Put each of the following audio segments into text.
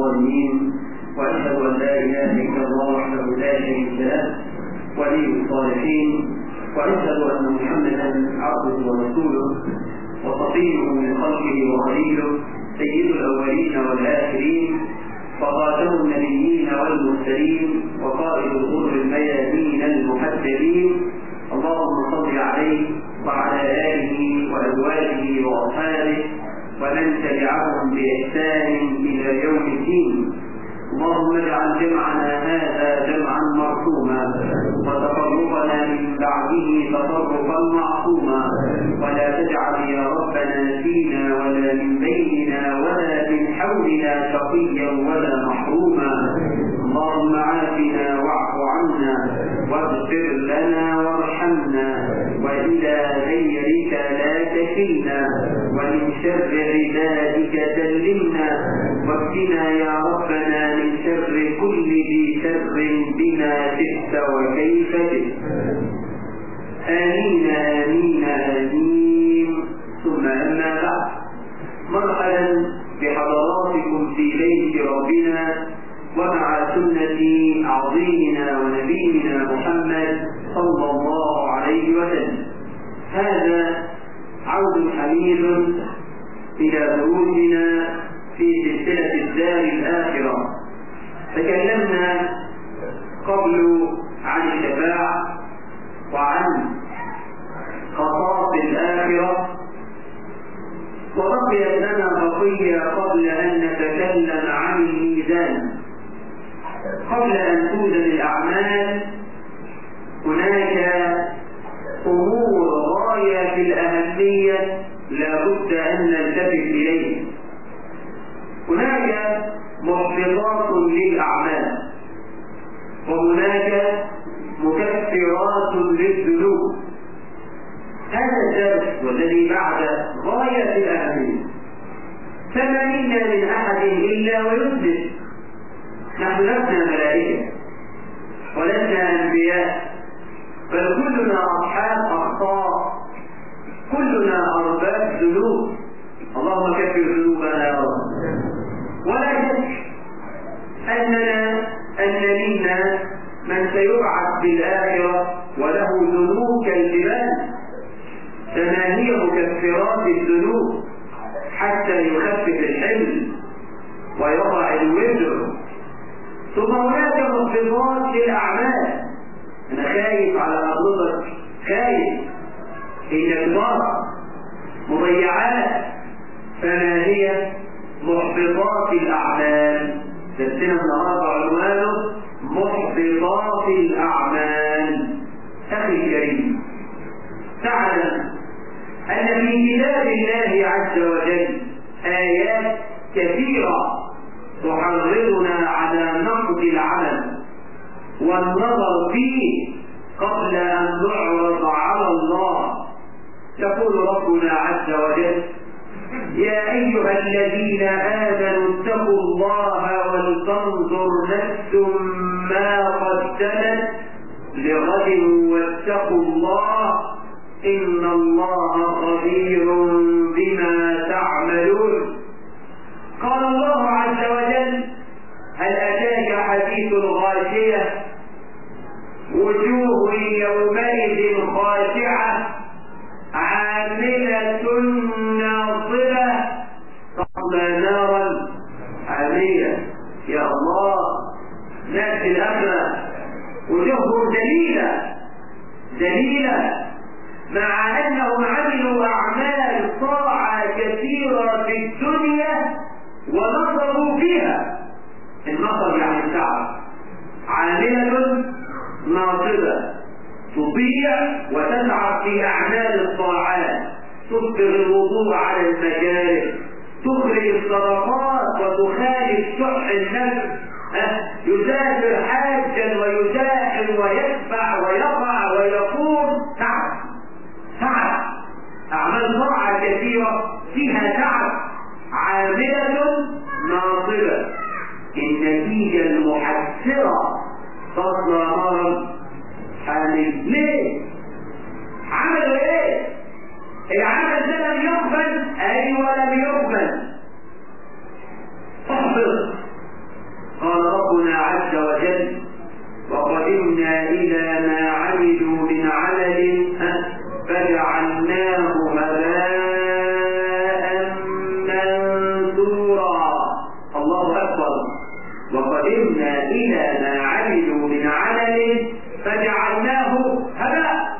الظالمين واشهد ان لا اله الا الله وحده لا شريك له ولي الصالحين واشهد ان محمدا عبده ورسوله وصفيه من خلقه وخليله سيد الاولين والاخرين وخاتم النبيين والمرسلين وقائد الغر الميامين المحجلين اللهم صل عليه وعلى اله وازواجه واصحابه ومن تبعهم باحسان الى يوم الدين اللهم اجعل جمعنا هذا جمعا مرحوما وتفرقنا من بعده تفرقا معصوما ولا تجعل يا ربنا فينا ولا من بيننا ولا من حولنا شقيا ولا محروما اللهم عافنا واعف عنا واغفر لنا وارحمنا والى غيرك لا تكلنا ومن شر عبادك سلمنا واكفنا يا ربنا من شر كل ذي شر بما شئت وكيف شئت آمين آمين آمين ثم أما بعد مرحبا بحضراتكم في بيت ربنا ومع سنة عظيمنا ونبينا محمد صلى الله عليه وسلم هذا عود حميد إلى دروسنا في سلسلة الدار الآخرة تكلمنا قبل عن الشفاعة وعن خصائص الآخرة وبقيت لنا بقية قبل أن نتكلم عن الميزان قبل أن توزن الأعمال هناك أمور غاية في الأهمية لا بد أن نلتفت إليه هناك محبطات للأعمال وهناك مكفرات للذنوب هذا الدرس والذي بعد غاية الأهمية فما منا من أحد إلا ويذنب نحن لسنا ملائكة ولسنا أنبياء بل كلنا أصحاب أخطاء كلنا أرباب ذنوب اللهم كفر ذنوبنا يا رب ولا شك أننا أن منا من سيبعث في الآخرة وله ذنوب كالجبال فما هي مكفرات الذنوب حتى يخفف الحمل ويضع الوزر ثم هناك محبطات للأعمال أنا خايف على حضرتك خايف إنك ضرر مضيعات فما هي محبطات الأعمال درسنا النهارده عنوانه محبطات الأعمال أخي الكريم تعلم أن في كتاب الله عز وجل آيات كثيرة تحرضنا على نقد العمل والنظر فيه قبل أن نعرض على الله يقول ربنا عز وجل يا أيها الذين آمنوا اتقوا الله ولتنظر نفس ما قدمت لغد واتقوا الله إن الله خبير بما تعملون قال الله عز وجل هل أتاك حديث الغاشية وجوه يومئذ خاشعة عاملة ناصبة تصلى نارا عالية يا الله ناس الأخرة وجوههم دليلة دليلة مع أنهم عملوا أعمال طاعة كثيرة في الدنيا ونصروا فيها النصر يعني التعب عاملة ناصبة تطيع وتسعى في أعمال الطاعات تسبغ الوضوء على المجالس تخرج الصدقات وتخالف شح النفس يسافر حاجا ويزاحم ويدفع ويقع ويقوم تعب تعب أعمال طاعة كثيرة فيها تعب عاملة ناصبة النتيجة المحسرة تصلى نارا حامل ليه؟ عملوا ايه؟ العمل ده لم يقبل ايوه لم يقبل احبط وقدمنا إلى ما عملوا من عمل فجعلناه هباء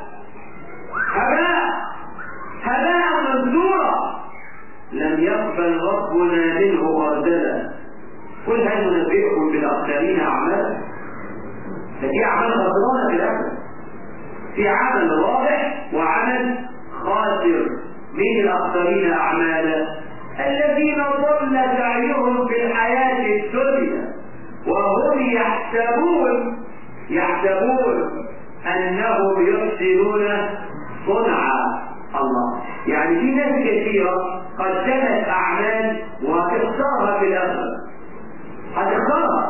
هباء هباء منثورا لم يقبل ربنا منه خردلا قل هل ننبئكم بالاخسرين اعمالا ففي اعمال خسرانه في الاخر في عمل رابح وعمل خاسر من الاخسرين اعمالا الذين ضل سعيهم في الحياه الدنيا وهم يحسبون يحسبون انهم يحسنون صنعا الله يعني في ناس كثيرة قدمت أعمال وهتخسرها في الآخرة هتخسرها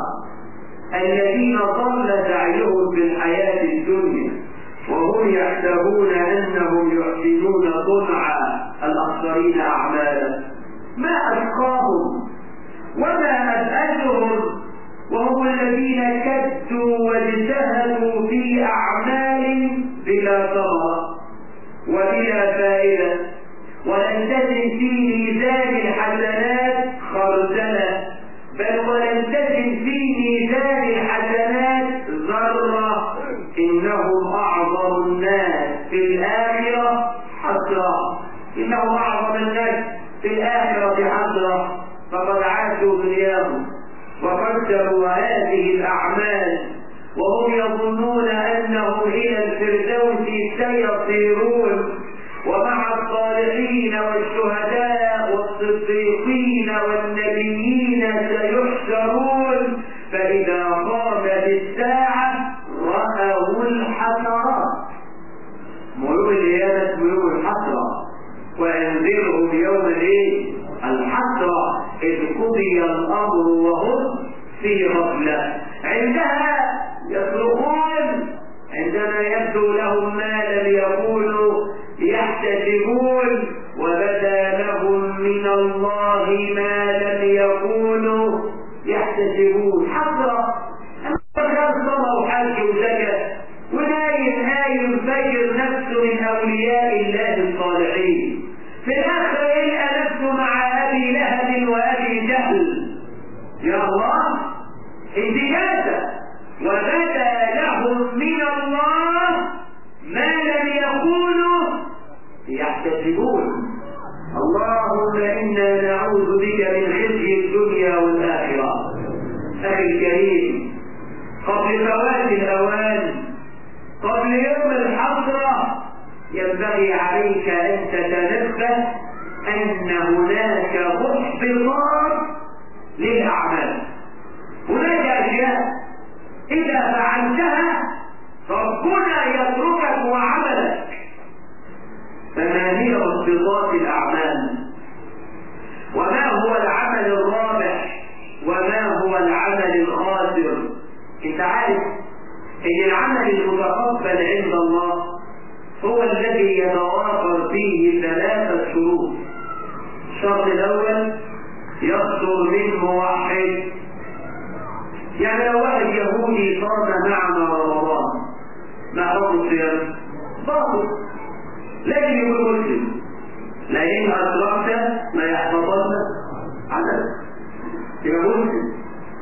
الذين ضل سعيهم في الحياة الدنيا وهم يحسبون أنهم يحسنون صنعا الأخسرين أعمالا ما أشقاهم وما أسألهم وهم الذين كدوا واجتهدوا في أعمال بلا ثمرة وبلا فائدة ولن تجد في ميزان الحسنات خردلة بل ولن تجد في ميزان الحسنات ذرة إنهم أعظم الناس في الآخرة حسرة إنهم أعظم الناس في الآخرة حسرة فقد عاشوا دنياهم وقدروا هذه الأعمال وهم يظنون أنهم إلى الفردوس سيصيرون ومع الصالحين والشهداء والصديقين والنبيين سيحشرون فإذا قامت الساعة رأوا الحسرات ملوك القيامة ملوك الحسرة وأنذرهم يوم الايه؟ الحسرة إذ قضي الأمر وهم في غفلة عندها يصرخون عندما يبدو لهم ما لم يكونوا يحتسبون وبدا لهم من الله ما لم يكونوا يحتسبون حسرة كان صلى وحج وزكى ونايم نايم فجر نفسه من أولياء الله الصالحين في الآخر يلقى نفسه مع أبي لهب وأبي جهل يا الله انتكاسة وبدا لهم من الله ما لم يكونوا يحتسبون اللهم إنا نعوذ بك من خزي الدنيا والآخرة أخي الكريم قبل فوات الأوان قبل يوم الحسرة ينبغي عليك أن تتنبه أن هناك محبطات للأعمال هناك أشياء إذا فعلتها ربنا يتركك وعملك فما هي محبطات الأعمال وما هو العمل الرابح وما هو العمل الخاسر انت عارف ان العمل المتقبل عند الله هو الذي يتوافر فيه ثلاثة شروط الشرط الأول يصدر من موحد يعني لو واحد يهودي صام معنا رمضان مع رب الصيام باطل لكن يكون مسلم لئن أشركت ما يحبطن عملك يبقى مسلم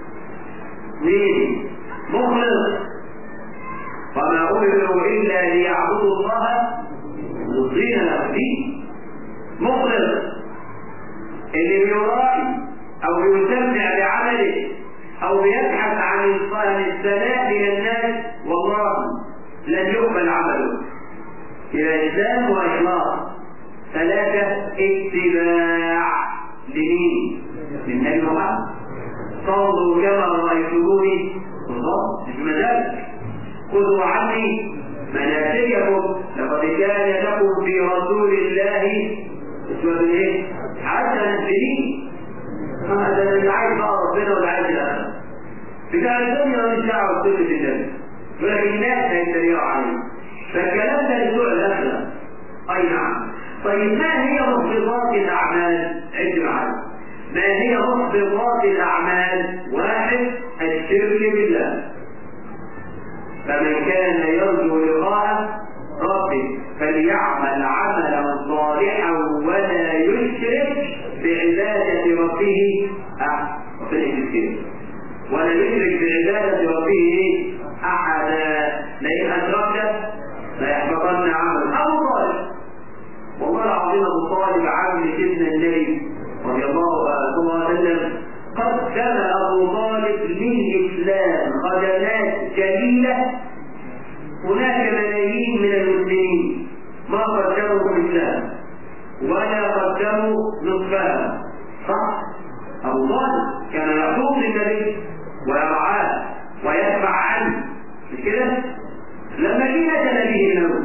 مين مخلص وما أمروا إلا ليعبدوا الله مخلصين له الدين مخلص اللي بيراعي أو بيسمع بعمله أو بيبحث عن الثناء من الناس والله لن يقبل عمله إلى إسلام وإخلاص ثلاثة اتباع لمين؟ من أبي محمد صلوا كما رأيتموني الله مش مزاج خذوا عني مناسككم لقد كان لكم في رسول الله اسوة ايه؟ حسنة سنين هذا اللي عايز بقى ربنا ولا عايز الاخره بتاع الدنيا مش دعوه بسنة النبي ولكن الناس هيتريقوا عليه فالكلام ده لسوء الاخره اي نعم طيب ما هي محبطات الاعمال؟ عد معايا ما هي محبطات الاعمال؟ واحد الشرك بالله فمن كان يرجو لقاء ربه فليعمل عملا صالحا ولا يشرك بعبادة ربه أحد ربنا يجزيه ولا يشرك بعبادة ربه أحدا لئن أشركت ليحبطن عمل أبو طالب والله العظيم أبو طالب عم سيدنا النبي رضي الله الله عليه وسلم قدم أبو طالب للإسلام خدمات جليلة هناك ملايين من المسلمين ما قدموا الإسلام ولا قدموا نصفها صح؟ أبو طالب كان يعطوه للنبي ويرعاه ويدفع عنه مش كده؟ لما جه نزل به الموت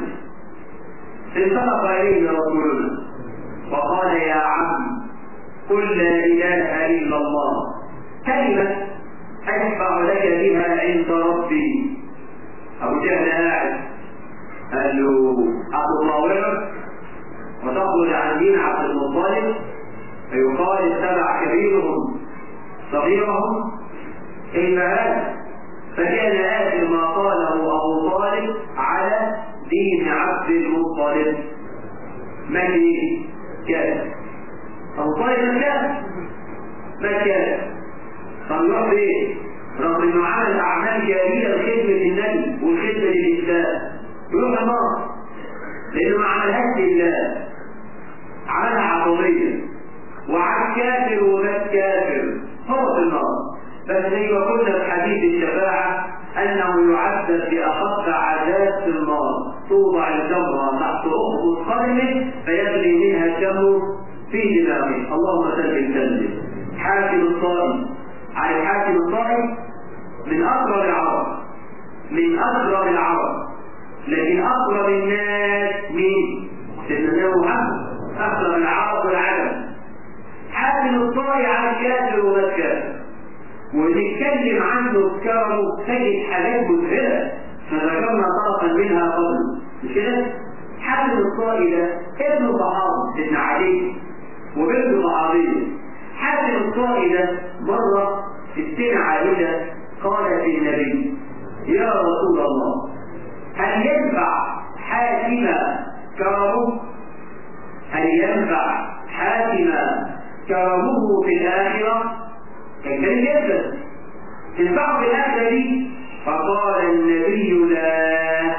انطلق إليه رسولنا وقال يا عم قل لا إله إلا الله كلمة أشفع لك بها عند ربي أبو جهل قاعد قال له أتطاوعك وتخرج عن دين عبد المطلب فيقال اتبع كبيرهم صغيرهم كيف هذا فكان آخر ما قاله أبو طالب على دين عبد المطلب من كان أبو طالب كان ما كان طب يروح فين؟ رغم انه عمل اعمال جميله لخدمه النبي والخدمه للاسلام يروح النار لانه ما عملهاش لله عملها عقوبيه وعن كافر ومات كافر هو في النار بس زي ما قلنا في حديث الشفاعه انه يعذب باخف عذاب في النار توضع الجمره تحت اخت قدمه فيجري منها الدم في دماغه اللهم سلم سلم حاكم الصائم على الحاكم الصائم من أقرب العرب من أقرب العرب لكن أقرب الناس مين؟ سيدنا محمد أقرب العرب والعالم حاكم الطائع على الكافر والكافر ونتكلم عنه بكرمه تجد حاجات مذهلة فذكرنا طرفا منها قبل مش كده؟ حاكم الطائع ده ابن صحابي ابن علي وبنت صحابيه حاكم الطائع ده مرة السنة عائشة قالت للنبي يا رسول الله هل ينفع حاكم كرمه هل ينفع حاكم كرمه في الآخرة كان كان يسأل تنفعه في الآخرة دي فقال النبي لا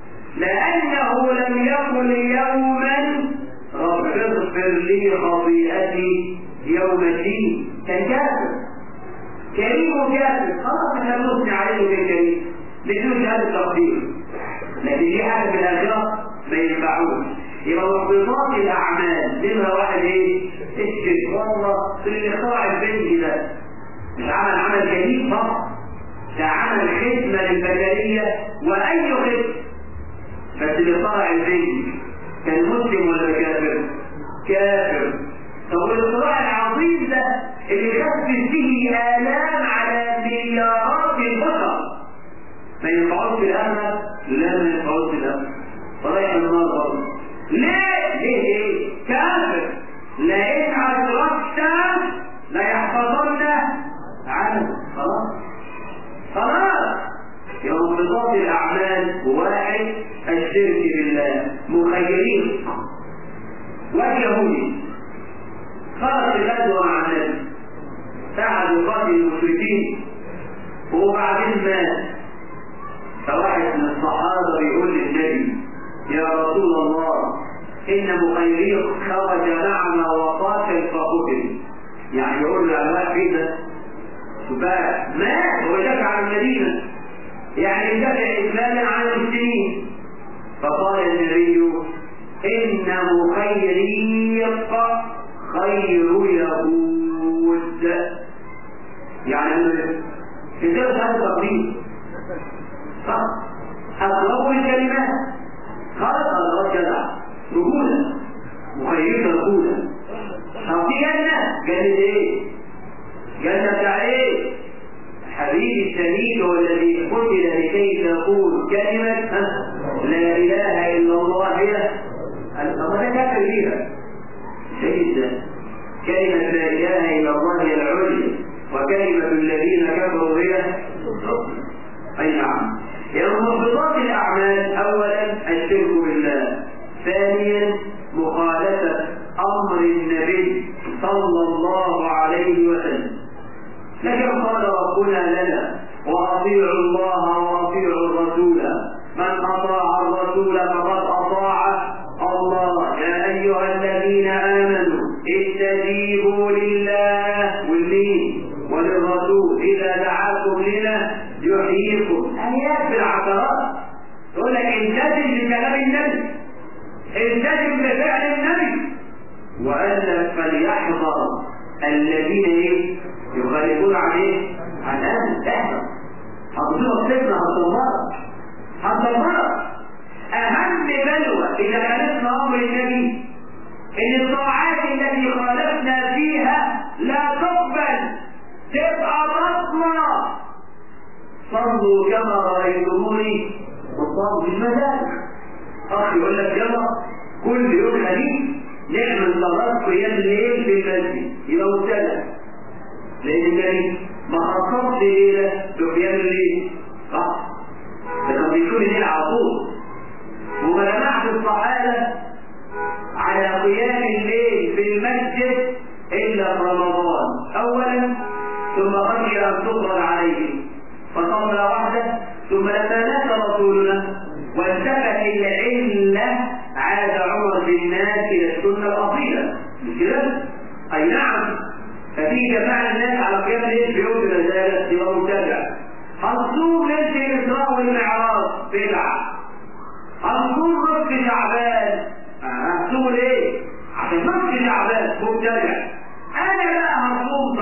لأنه لم يقل يوما رب اغفر لي خطيئتي يوم الدين كان كافر كريم وكافر خلاص احنا بنثني عليه كريم بدون هذا التقدير لكن دي حاجه في الاخره ما ينفعوش يبقى محبطات الاعمال منها واحد ايه؟ الشرك والله في اللي اخترع البنج ده مش عمل عمل جديد فقط ده عمل خدمه للبشريه واي خدمه بس اللي اخترع البنج كان مسلم ولا كافر؟ كافر طب والاختراع العظيم ده اللي خفف به آلام على مليارات البشر ما ينفعوش في الأمل؟ لا ما ينفعوش في الأمل فرايح النار برضه ليه؟ ليه ايه؟ كافر لئن أدركت لا يحفظن عنه خلاص خلاص يوم بضبط الأعمال واحد الشرك بالله مخيرين واليهودي خرج الغزو مع النبي ساعد يقاتل المشركين وبعدين مات فواحد من الصحابه بيقول للنبي يا رسول الله ان مخيريق خرج معنا وقاتل فقتل يعني يقول له على كده فمات ودافع عن المدينه يعني دافع اسلاما عن المسلمين فقال النبي ان مخيريق خير يهود يعني كتير هذا تقديم صح أقرب الكلمات خلق الله جدع رجولة مخيرة رجولة طب في جنة جنة ايه؟ جنة بتاع ايه؟ حبيبي الشهيد هو الذي قتل لكي تقول كلمة لا إله إلا الله هي الله كافر بيها شهيد كلمة لا إله إلا الله هي العليا وكلمة الذين كفروا هي أي نعم يعني مضبطات الأعمال أولا الشرك بالله ثانيا مخالفة أمر النبي صلى الله عليه وسلم لكن كم قال ربنا لنا واطيعوا الله واطيعوا الرسول من اطاع الرسول فقد اطاع الله يا ايها الذين امنوا استجيبوا لله والمين وللرسول اذا دعاكم لنا يحييكم ايات بالعشرات تقول لك التزم بكلام النبي التزم بفعل النبي وقال فليحذر الذين ايه يخالفون عليه عن اهل احذر هتصيبك فتنه هتدمرك هتدمرك اهم بلوى اذا خالفنا امر النبي ان الطاعات التي خالفنا فيها لا تقبل تبقى بطنه صلوا كما رايتموني وصلوا بالمزاج اخ يقول لك يلا كل يوم خميس نعمل صلاه قيام الليل في المسجد يبقى مبتدأ لان النبي ما خصصش ليله بقيام الليل صح ده كان بيكون الليل على طول وما جمعش الصحابه على قيام الليل في المسجد الا في رمضان اولا ثم خشي ان تفرض عليه فصلى وحده ثم لما مات رسولنا والتفت العلة عاد عمر بالناس الى السنه الاصيله مش كده؟ اي نعم ففي جماعه الناس على قيام الليل في يوم الرساله يبقى متابع هتصوم ليله الاسراء والمعراج بدعه هتصوم نصف شعبان هتصوم ليه؟ عشان نصف شعبان مبتدع انا بقى هصوم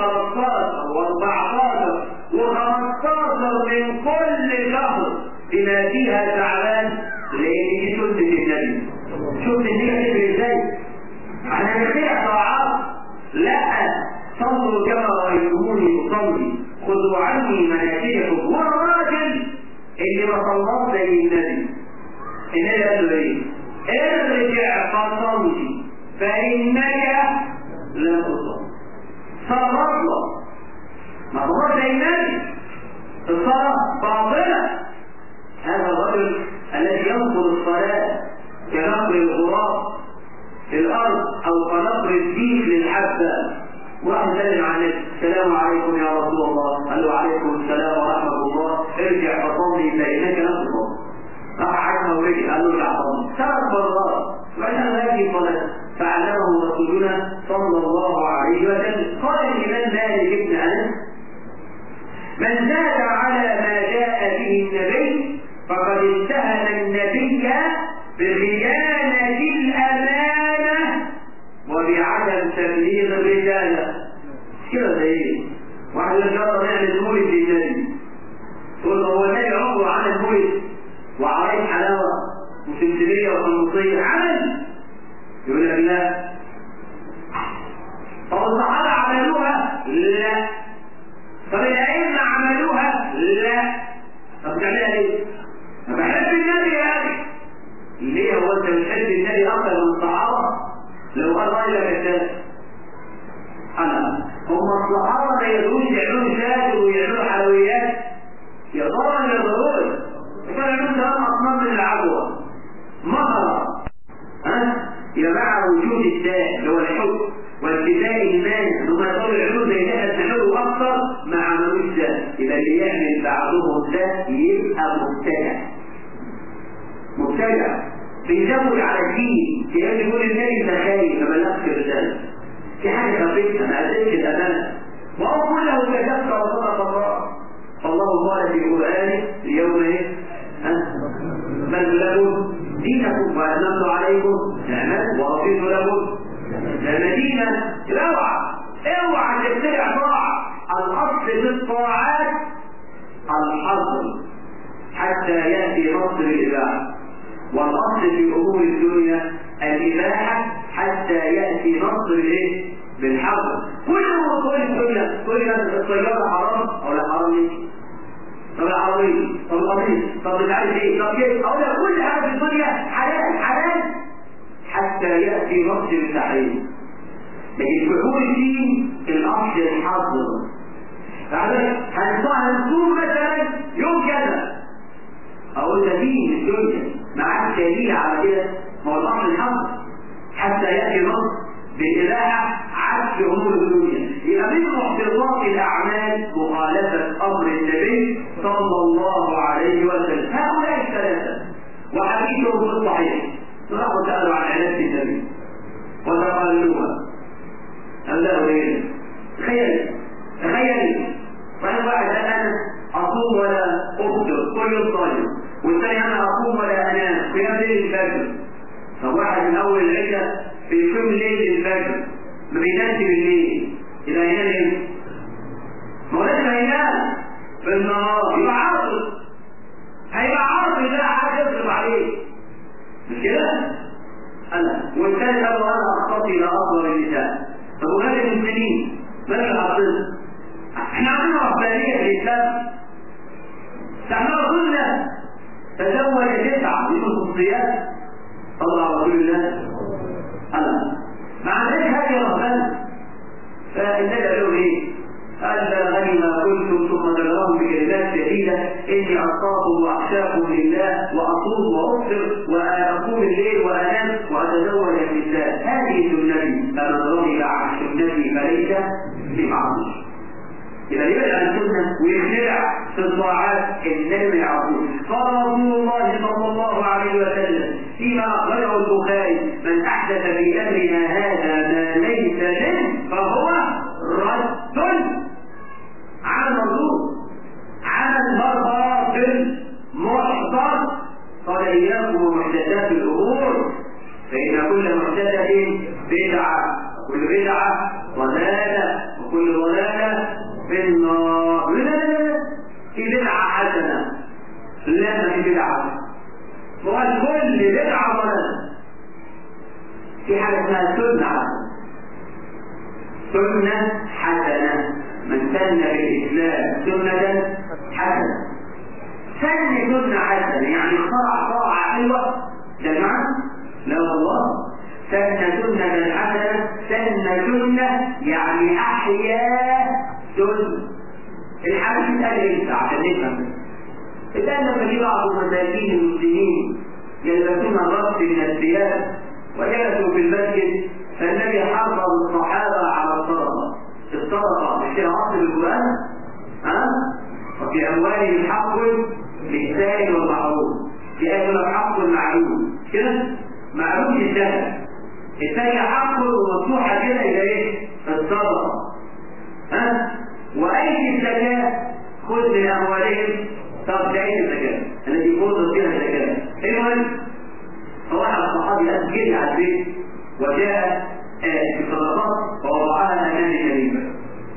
13 و14 و15 من كل شهر بما فيها شعبان لان دي سنه النبي شفت دي هتفرق ازاي؟ انا بخير طاعات لا صلوا كما رايتموني اصلي خذوا عني مناسككم والراجل اللي ما صلاش زي النبي النبي قال له ايه؟ ارجع فصلي فانك لا تصلي صلى الله ما هو زي النبي الصلاه باطله هذا الرجل الذي ينقض الصلاه كنقر الغراب في الارض او كنقر الديك للحبه واحد سلم على النبي السلام عليكم يا رسول الله قال له عليكم السلام ورحمه الله ارجع فصلي فانك لم تصلي راح عجمه ورجع قال له ارجع صلي ثلاث مرات وعشان هذه الصلاه فعلمه رسولنا صلى الله عليه وسلم قال الامام مالك بن انس من زاد على ما جاء به النبي فقد اتهم النبي بخيانه الامانه وبعدم تبليغ الرساله كده زي ايه؟ واحد يقول يلا نعمل مولد للنبي تقول هو النبي عمره عمل مولد وعليه حلاوه وسمسميه وخمسيه عمل يقول لك لا طب الصحابه عملوها؟ لا طب الائمه عملوها؟ لا طب بتعملها ليه؟ ما بحب النبي يا اخي ليه هو انت بتحب النبي اكتر من الصحابه؟ لو قال رايك كذاب انا هم الصحابه ما يقدروش يعملوا شاكر ويعملوا حلويات يقدروا ولا يقدروش كانوا يعملوا ثلاث اصناف من العجوه مهرة ها يبقى مع وجود الداء اللي هو الحب وانتفاء المانع ثم يقولوا يعملوا زي ده تحلوا اكثر ما عملوش ده يبقى اللي يعمل بعضهم ده يبقى مبتدع مبتدع بيزود على الدين تلاقي يقول النبي انت خايف ما بلغتش الرساله في حاجه خفيفه ما قدرتش الامانه وهو كله تجسد وصدق الله فالله قال في القران اليوم ايه؟ بل لكم دينكم واتممت عليكم نعمتي ورضيت لكم المدينه اوعى اوعى تبتدع طاعه الاصل في الطاعات الحظر حتى ياتي نصر الاباحه والاصل في امور الدنيا الاباحه حتى ياتي نصر الايه؟ بالحظر كل امور الدنيا كل الطياره حرام او لا حرام ليه؟ طب العربية طب القميص طب مش عارف ايه طب كيف اقول لك كل حاجه في الدنيا حلال حلال حتى ياتي وقت التحريم لكن في حقوق الدين الاصل الحظر بعدين هنصوم مثلا يوم كذا اقول ده دين الدنيا معاك دليل على كده ما هو الاصل الحظر حتى ياتي نص بالاباحه عكس امور الدنيا يبقى من محبطات الاعمال كل يوم صايم والثاني انا اقوم ولا انام قيام ليل الفجر طب واحد من اول العشاء بيقوم ليل الفجر ما بينامش بالليل يبقى ينام امتى؟ ما هو لسه هينام في النهار يبقى عاطل هيبقى عاطل لا حد يصرف عليه مش كده؟ أنا والثالث قالوا أنا أخطأت إلى أفضل النساء طب وهذا من سنين ماذا العاطل؟ احنا عندنا ربانية في الإسلام احنا قلنا تزوج تسعة من الخصوصيات صلى على رسول الله أنا مع ذلك هذه رهبان فالنبي قال له ايه؟ قال لا غني ما كنتم ثم ذكرهم بكلمات شديده اني اخاف واخشاكم لله واصوم وافطر واقوم الليل وانام واتزوج النساء هذه سنتي فمن رغب عن سنتي فليس بمعصيه يبقى يبعد عن السنة ويخلع في الطاعات النبي ما يعرفوش قال رسول الله صلى الله عليه وسلم فيما أخرجه البخاري من أحدث في أمرنا هذا ما ليس منه فهو رد عمل مردود عمل باطل محضر قال إياكم ومحدثات الأمور فإن كل محدثة بدعة وكل بدعة ضلالة وكل ضلالة في النار لا لا لا في بدعة حسنة لا ما في بدعة وقال كل بدعة ضلالة في حاجة اسمها سنة حسنة سنة حسنة من سن في الإسلام سنة حسنة سن سنة حسنة يعني اخترع طاعة حلوة جماعة لا والله سن سنة حسنة سن سنة يعني أحيا سنة الحديث قال إيه عشان نفهم الآن لما جه بعض مساكين المسلمين يلبسون الرأس من الثياب وجلسوا في المسجد فالنبي حرض الصحابة على الصدقة الصدقة مش كده أصل القرآن ها وفي أموالهم حق للسائل والمحروم في آية حق معلوم كده معلوم للسائل الثانية حق ومفتوحة كده إلى إيه؟ الصدقة ها وأي الزكاة خذ من أموالهم طب تعين الزكاة التي فرضت فيها الزكاة المهم فواحد الصحابي أسجل على البيت وجاء في الصدقات ووضعها أمام النبي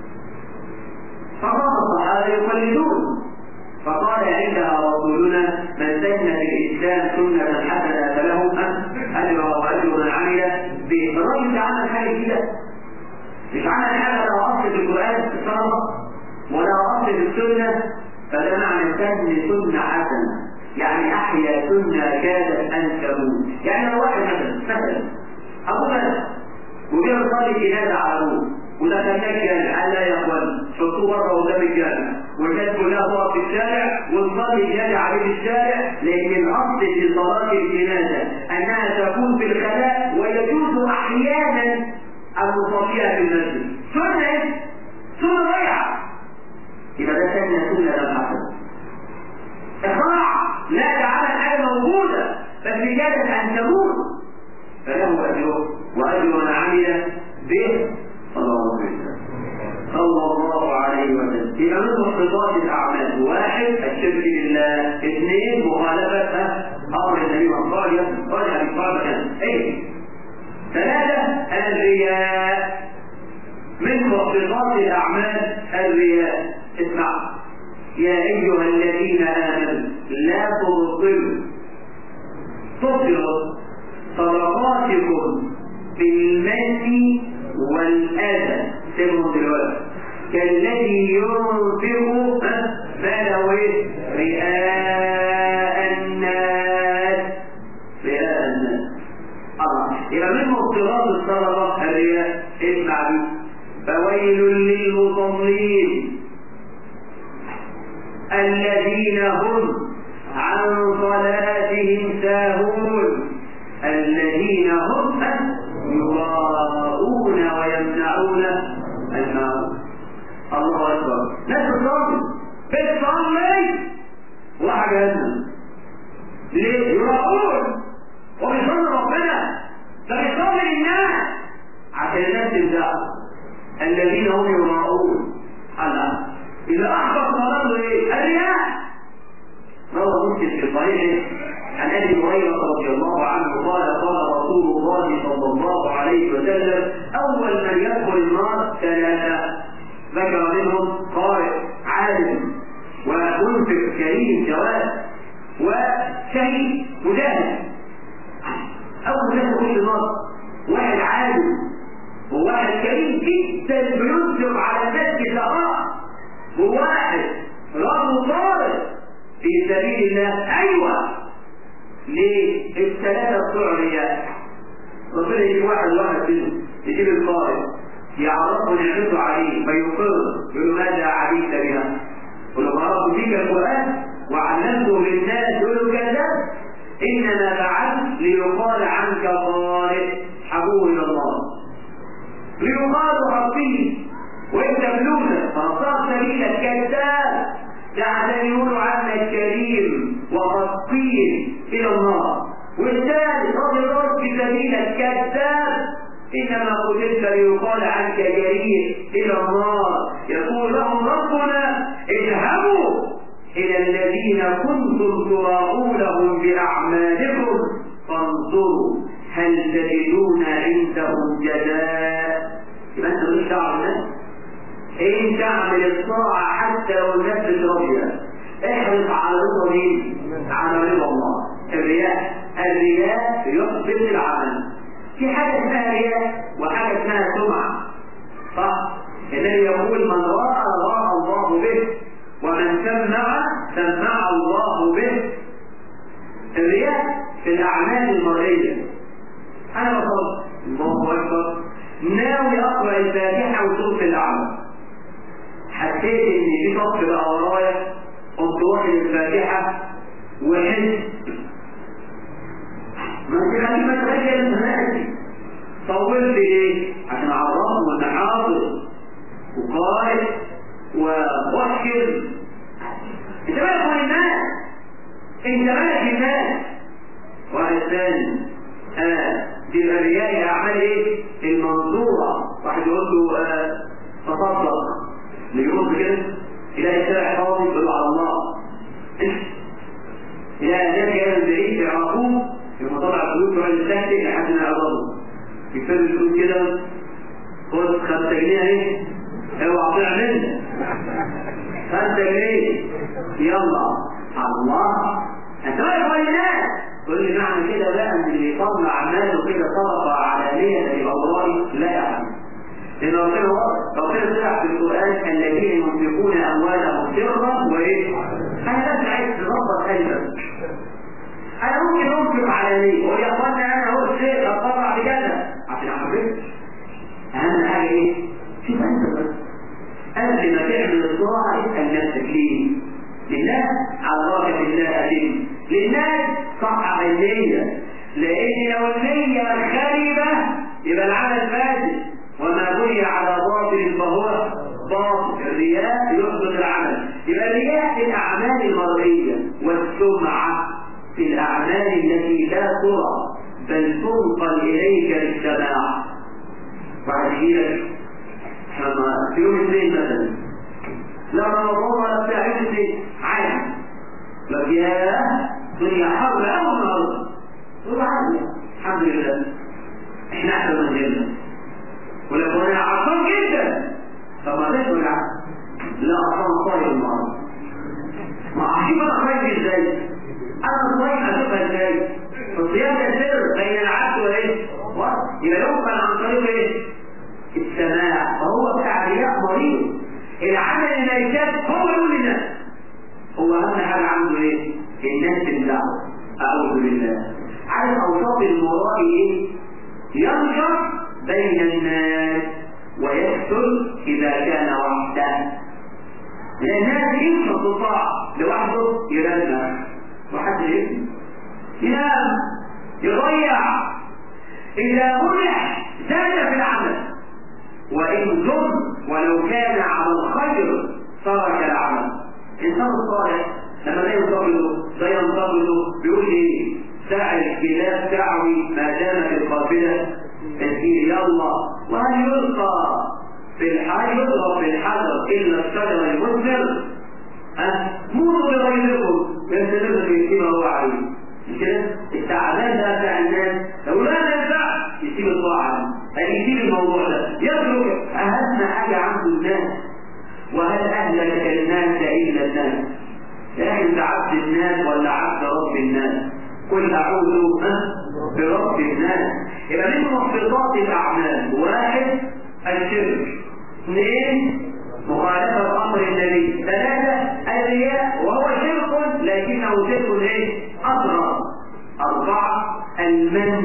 فقام الصحابة يقلدون فقال عندها رسولنا من سن في الإسلام سنة حسنة فله أجر وأجر من عمل به الراجل ده عمل حاجة كده مش عمل حاجة لا أصل في القرآن في الصلاة ولا أصل في السنة فده معنى سن سنة حسنة يعني أحيا سنة كادت أن تموت يعني لو واحد مثلا مثلا أبو مثلا وجاء يصلي جنازة على أبوه ودخلناه الجامع قال لا يا اخوان حطوه بره قدام الجامع والناس كلها تقف في الشارع ونصلي الجامع عليه في الشارع لان الاصل في صلاه الجنازه انها تكون في الخلاء ويجوز احيانا ان نصليها في المسجد سنه ايه؟ سنه ضيعه يبقى ده سنه سنه الحسن اخراع لا جعل الحاجه موجوده بس كادت ان تموت فله اجره واجر من عمل به صلى الله عليه وسلم صلى الله عليه وسلم يبقى من محبطات الاعمال واحد الشرك بالله اثنين مخالفه امر النبي صلى الله عليه وسلم رجع بفرق ايه ثلاثه الرياء من محبطات الاعمال الرياء اسمع يا ايها الذين امنوا لا تبطلوا تبطلوا صدقاتكم بالمن والأذى سيبهم دلوقتي كالذي ينفق ماله ايه؟ رئاء الناس رئاء الناس الله يبقى من مفترض الصدقة الرياء اسمع دي فويل للمصلين الذين هم عن صلاتهم ساهون الذين هم يراءون ويمنعون الماء الله اكبر ناس بتصلي بتصلي وحاجاتنا ليه يراءون وبيصلي ربنا ده بيصلي للناس عشان الناس تبدا الذين هم يراءون الله اذا احبط صلاته ايه الرياء روى مسلم في صحيحه عن ابي هريره رضي الله عنه قال قال رسول الله صلى الله عليه وسلم اول من يدخل النار ثلاثه ذكر منهم قارئ عالم ومنفق كريم جواد وشهيد مجاهد اول من يدخل النار واحد عالم وواحد كريم جدا بينفق على الناس بالآراء وواحد رجل طارئ في سبيل الله ايوه ليه؟ الثلاثة بتوع رياء ربنا يجيب واحد واحد منهم يجيب القارئ يعرفه نعمته عليه فيقر يقول له ماذا عليك بها؟ يقول له قرأت فيك القرآن وعلمته للناس يقول له كذاب إنما فعلت ليقال عنك قارئ حبوه إلى الله ليقال ربي وانت فلوسك فصار سبيلك كذاب ده عشان يقولوا عنك كريم وخطير الى الله والثالث رجل رد في سبيلك كذاب انما قتلت ليقال عنك جريء الى الله يقول لهم ربنا اذهبوا الى الذين كنتم تراؤونهم باعمالكم فانظروا هل تجدون عندهم جزاء يبقى انت مش دعوه ان تعمل الطاعه حتى لو الناس راضيه احرص على رضا مين؟ على رضا الله الرياء الرياء يحبط العمل في حاجه اسمها رياء وحاجه اسمها سمعه صح الذي يقول من راى راى الله به ومن سمع سمع الله به الرياء في الاعمال المرئيه انا بصلي الله اكبر ناوي اقرا الفاتحه وصوت الاعمى حسيت ان في صف بقى ورايا قمت واخد الفاتحه وحزت ما انت خليك ما تخيل المناسك طولت ليه؟ عشان عرفهم ان حاضر وقارئ ومؤشر انت مالك من الناس انت مالك الناس واحد ثاني آه دي الرياء اعمال ايه؟ المنظوره واحد يقول له آه تصدق اللي يقول كده يلاقي شارع فاضي يقول على الله يلاقي ناس جايه من بعيد يعرفوه يقوم طلع فلوس يقعد يستهتك لحد ما يقبضه يكتب الفلوس كده خد خمسة جنيه اهي اوعى تضيع منك خمسة جنيه يلا الله انت واقف وين الناس تقول لي معنى كده بقى ان اللي يطلع ماله كده صدقه علانيه يبقى والله لا يا حبيبي لأن ربنا ربنا طلع في القرآن الذين ينفقون أموالهم سرا وإيه؟ أنا بس عايز تظبط قلبك. أنا ممكن أنفق علانية ويا أخوانا أنا أهو الشيخ أتطلع بكذا عشان أحبك. أهم حاجة إيه؟ شوف أنت بس. قبل ما تعمل الطاعة اسأل نفسك ليه؟ لله على بركة الله أدين. للناس صح النية. لأن لو النية خربة يبقى العمل فاسد. وما بني على باطل فهو باطل الرياء يحبط العمل يبقى الرياء في الاعمال المرئيه والسمعه في الاعمال التي لا ترى بل تنقل اليك للسماع بعد كده لما في يوم الاثنين مثلا لا رمضان ولا بتاع يوم الاثنين عادي لك يا دنيا حر قوي النهارده تقول عادي الحمد لله احنا احسن من غيرنا ولكن انا عطشان جدا طب ما تاكل لا عطشان صايم النهارده ما عشان انا خايف ازاي انا صايم اشوفها ازاي الصيام ده سر بين العبد وايه يبقى يقبل عن طريق ايه السماع فهو بتاع رياء مريض العمل اللي يشاف هو يقول للناس هو اهم حاجه عنده ايه الناس تمدحه اعوذ بالله عارف اوصاف المرائي ايه ينشر بين الناس ويكثر إذا كان وحده لأن هذا ينشر الطاعة لوحده يرنى وحد يبني ينام يضيع إذا منح زاد في العمل وإن ظن ولو كان على الخير ترك العمل الإنسان الصالح لما لا ينتقده لا ينتقده بيقول ايه ساعة الكلاب تعوي ما دامت القافلة تسير يلا وهل يلقى في الحجر يضرب في الحجر الا الشجر المثمر أه؟ موتوا بغيركم يستمر يسيبها هو عليه مش كده؟ التعبان ده بتاع الناس لو لا ينفع يسيب الطاعة هيسيب الموضوع ده يترك أهم حاجة عنده الناس وهل أهلك الناس إلا الناس يا أخي أنت عبد الناس ولا عبد رب الناس قل أعوذ برب الناس يبقى من محبطات الأعمال واحد الشرك اثنين مخالفة أمر النبي ثلاثة الرياء وهو شرك لكنه شرك ايه؟ أصغر أربعة المن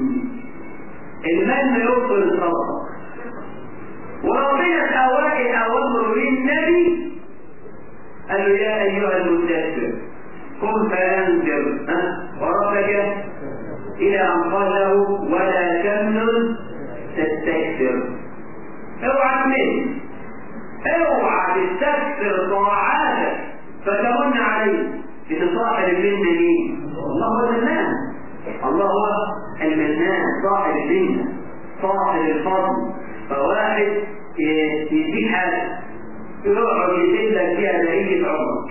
المن يبطل الصدقة وربنا في أوائل أوامر للنبي قال له يا أيها المدثر قم فأنذر وربك إلى أن قال له ولا تمنن تستكثر اوعى تمن اوعى تستكثر طاعاتك فتمن عليه بتصاحب المنة مين؟ الله هو المنان الله هو المنان صاحب المنة صاحب الفضل فواحد يديك حاجة يقعد يدلك فيها بقية عمرك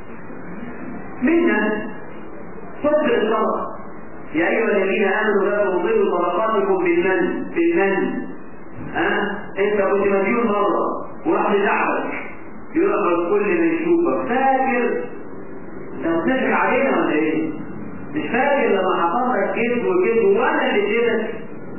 منها صدق الصدق يا أيها الذين آمنوا لا تبطلوا صدقاتكم بالمن بالمن ها أنت كنت مديون مرة واحد دعوك يقعد كل ما يشوفك فاكر انت بتضحك علينا ولا ايه؟ مش فاكر لما حصل لك كذب وكذب وانا اللي كده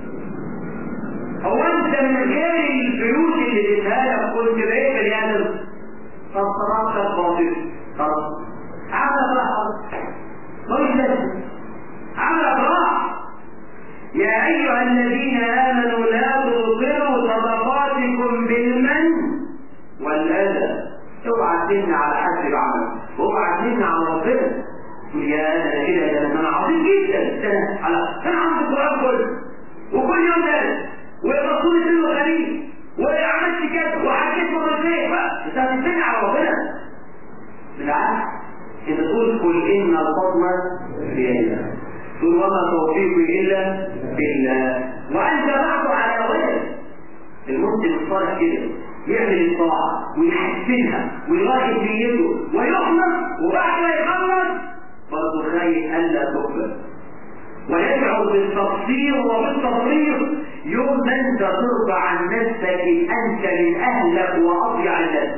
هو انت من غير الفلوس اللي اديتها لك كنت بقيت بني ادم قد صرفت باطل خلاص عمل راحه مش لازم عمل راحه يا ايها الذين امنوا لا تبطلوا صدقاتكم بالمن والاذى اوعى تمنع على حد العمل اوعى تمنع على ربنا يا انا كده ده انا عظيم جدا ده على انا عندي القران كله وكل يوم ده والرسول سنه غريب وعملت كده وحكيت مرتين انت هتمنع على ربنا بالعكس انت تقول قل ان الفضل بيد الله تقول وما توفيقي الا بالله وانت بعده على وجه المسلم الصالح كده يعمل الطاعة ويحسنها ويراقب نيته ويخلص وبعد ما يخلص برضه خايف ألا تقبل ويشعر بالتقصير وبالتفريط يوم ما انت ترضى عن نفسك انت من اهلك واضيع الناس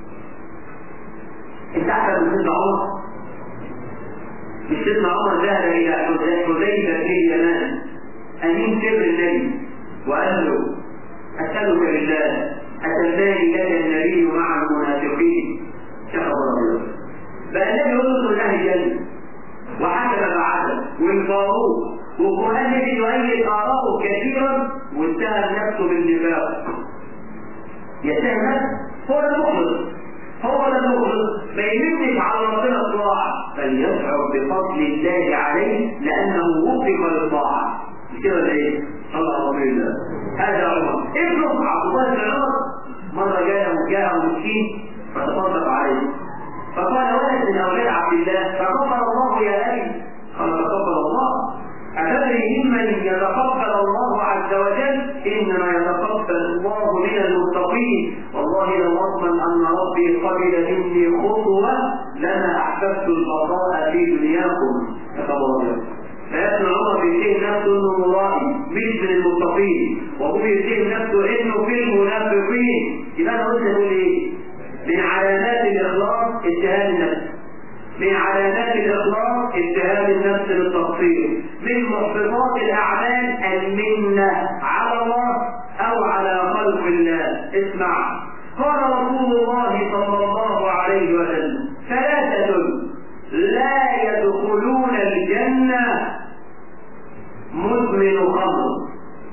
انت احسن من سيدنا عمر مش سيدنا عمر ذهب الى حذيفه بن اليمان امين سر النبي وقال له اسالك بالله أتلاني لك النبي مع المنافقين شهر رجل بقى النبي يقول له الجنة وحكم بعدل والفاروق والقرآن يجي يؤيد آراءه كثيرا واتهم نفسه بالنفاق يتهم نفسه هو المخلص هو المخلص ما يمدش على ربنا الطاعة فليشعر بفضل الله عليه لأنه وفق للطاعة مش كده ولا ايه؟ صلى الله عليه وسلم هذا عمر ابنه عبد الله بن عمر مرة جاء جاء مسكين فتصدق عليه فقال ولد من أولاد عبد الله فغفر الله يا أبي قال تقبل الله أتدري ممن يتقبل الله عز وجل إنما يتقبل الله من المتقين والله لو أضمن أن ربي قبل مني خطوة لما أحببت البقاء في دنياكم تقبل الله فيبنى عمر بيتهم نفسه انه مرائي مش من المتقين وهو بيتهم نفسه انه في المنافقين يبقى انا قلت نقول ايه؟ من علامات الاخلاص اتهام النفس من علامات الاخلاص اتهام النفس بالتقصير من محبطات الاعمال المنه على الله او على خلق الله اسمع قال رسول الله صلى الله عليه وسلم ثلاثه لا يدخلون الجنه مدمن خمر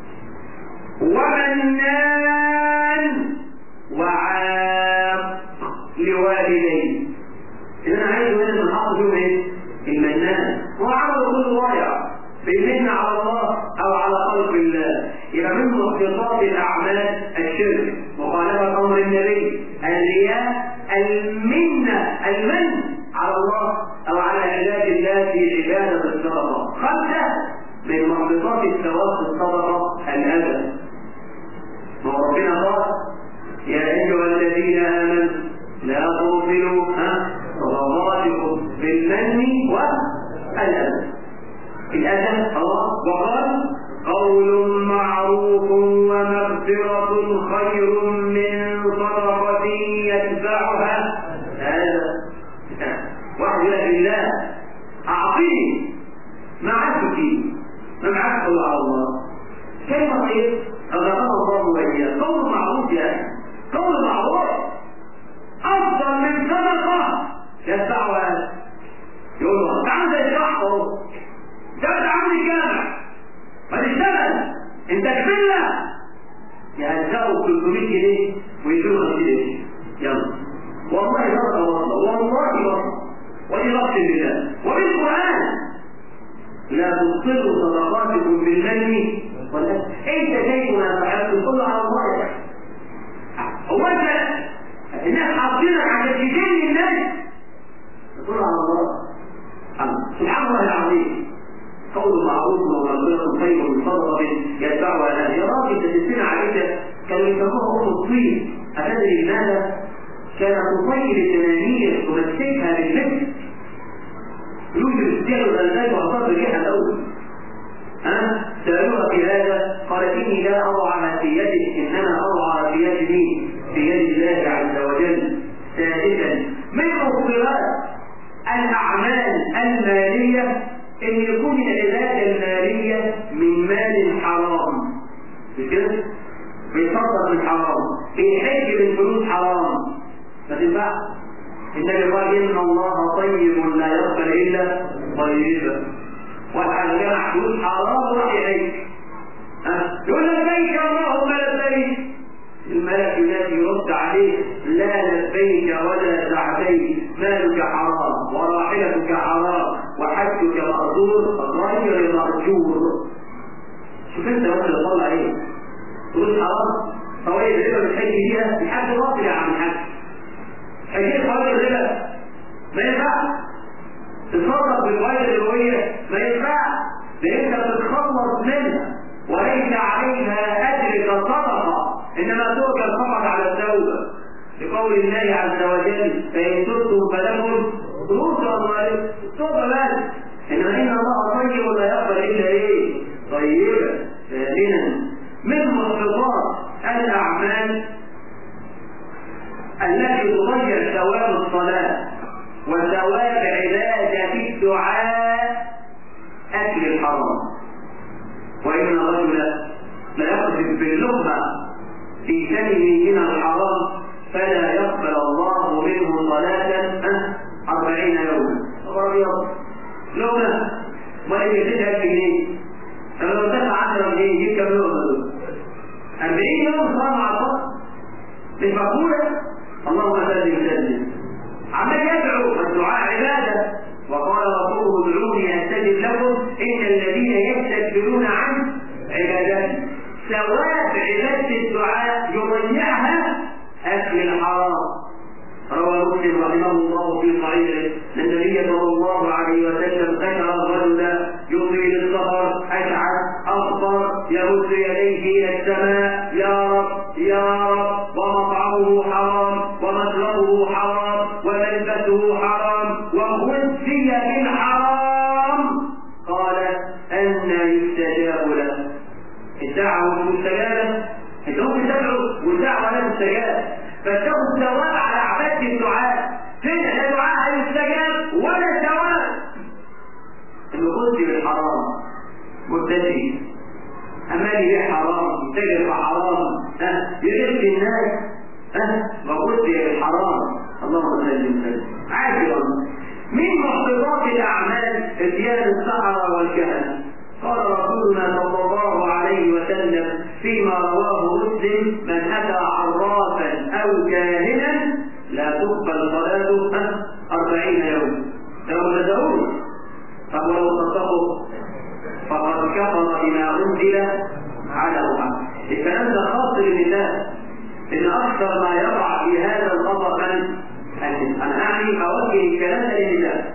ومنان وعاق لوالديه إذا أنا عايز أقول من حق فيهم إيه؟ المنان هو عمل كل ضايع بيمن على الله أو على خلق الله يبقى من محبطات الأعمال الشرك مخالفة أمر النبي الرياء المنة المن على الله أو على عباد الله في عبادة الصدقة خمسة من محبطات الثواب في الصدقة الأذى ما ربنا قال يا أيها الذين آمنوا لا تبطلوا صدقاتكم بالمن الأذى الله وقال قول معروف ومغفرة خير من صدقة يتبعها هذا واحد يقول بالله أعطيني ما عدت فيه ما معك قول على الله كلمة خير أغنى الله وإياه قول معروف يا أخي قول معروف أفضل من صدقة يتبعها هذا يقول له تعال زي الشرح اهو تعال عامل الجامع ما تشتغل انت كفلة يهزقوا 300 جنيه ويدوا 50 جنيه يلا والله صدقة والله والله والله ودي ربط بالله وبالقرآن لا تبطلوا صدقاتكم بالمن ولا انت كيف ما فعلت كله على الله يا هو انت الناس حاطينك عشان تجني الناس تقول على الله سبحان الله العظيم قول معروف ومغفرة خير من صدقة يتبعها الناس يا راجل تجسنا عليك كانوا يسموها أم الطين أتدري لماذا؟ كانت تطير الدنانير تمسكها بالمثل يوجد السير والألباب وأصاب الريح الأول ها سألوها في هذا قالت إني لا أضعها في يدك إنما أضعها في يد مين؟ في يد الله عز وجل ثالثا من مخبرات الأعمال المالية أن يكون العبادة المالية من مال حرام مش كده؟ بيتصدق من حرام بيحج من فلوس حرام ما تنفعش النبي قال إن الله طيب لا يقبل إلا طيبا واحد جمع فلوس حرام وراح يحج يقول لبيك اللهم لبيك الملك الذي يرد عليه لا لبيك ولا سعديك مالك حرام وراحلتك حرام وحجك مأجور غير مأجور شوف انت وانت اللي طلع ايه تقول حرام فوائد الربا بتحج بيها الحج باطل يا عم الحاج حجيت فوائد الربا ما ينفعش تتصرف بالفوائد الربويه ما ينفعش لان انت بتتخلص منها وليس عليها اجر كصدقه انما تؤكل فقط على التوبه لقول الله عز وجل فان تبتم فلكم رؤوس اموالكم التوبه بس انما ان الله طيب لا يقبل الا ايه؟ طيبا ثامنا من محبطات الاعمال التي تضيع ثواب الصلاه وثواب عباده الدعاء اكل الحرام وان الرجل لا يقذف باللقمه في كلمه من الحرام فلا يقبل الله منه صلاة أربعين يوما أبيض لولا ما يجدها جنيه فلو دفع 10 جنيه يجيب كم يوم دول 40 يوم صار مع الصلاة مش مقبولة اللهم سلم سلم عمال يدعو الدعاء عبادة وقال رسوله ادعوني استجب لكم ان الذين يستكبرون عن عبادتي ثواب عبادة الدعاء يضيعها أكل الحرام روى مسلم رحمه الله في صحيحه ان النبي صلى الله عليه وسلم ذكر الرجل يطيل السفر اشعث اخضر يمد يديه الى السماء يا رب يا رب ومطعمه حرام ومشربه حرام وملبسه حرام وغذي بالحرام قال أن يستجاب له الدعوة مستجابة انهم بيدعوا والدعوة لا مستجاب فاتقوا الثواب على عبادة الدعاء هنا لا دعاء هيستجاب ولا ثواب انه كنت بالحرام مبتدئ امالي ليه حرام تجد في حرام ها يغش الناس ها وقلت بالحرام اللهم صل وسلم عادي والله من محبطات الاعمال اتيان السحره والكهنه قال رسولنا صلى الله عليه وسلم فيما رواه مسلم من اتى عرافا او كاهنا لا تقبل صلاته أربعين يوما لو تدعوه طب ولو صدقوا فقد كفر بما انزل على محمد الكلام ده خاص للنساء ان اكثر ما يقع في هذا الخطا من انا اعني اوجه الكلام للنساء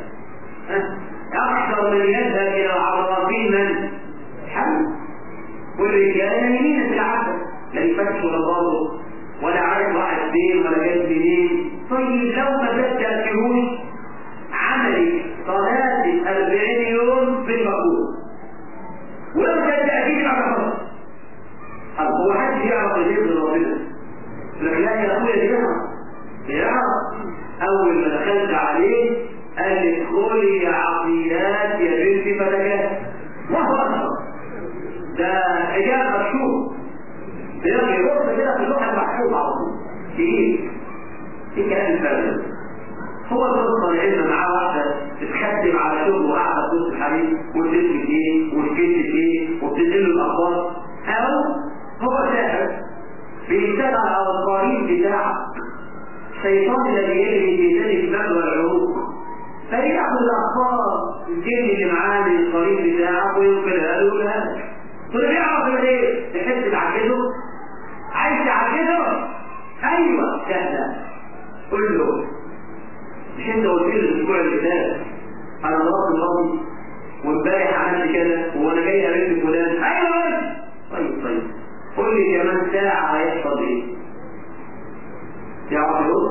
اكثر من يذهب الى العرافين من حمل والرجال يمين في العبد لا يفتش ولا ضابط ولا عارف واحد فين ولا جاي منين طيب لو ما تستأكلوش عملي صلاة 40 يوم في المقبول لي عقيلات يا بنت فتكات الله اكبر ده اجابه مشهور بيرجع يبص كده في اللوحه المحفوظه على طول تقيل في كلام الفارغ هو القصه العلم معاه واحده تتخدم على شغل وقاعده في وسط الحديث وتسمي ايه وتكتب ايه وبتنقل له الاخبار او هو ساحر بيتبع على القرين بتاعه الشيطان الذي يجري في ذلك المال والعروق فيأخذ الأخبار الجن اللي معاه من القرين بتاعه وينقلها له ويقولها لك تقول يعرف ايه؟ تحب تعجزه؟ عايز تعجزه؟ ايوه سهله قل له مش انت قلت لي الاسبوع اللي فات انا ضربت الماضي وامبارح عملت كده وانا جاي قابلت فلان ايوه طيب طيب قول لي كمان ساعه هيحصل ايه؟ يعرف يقول؟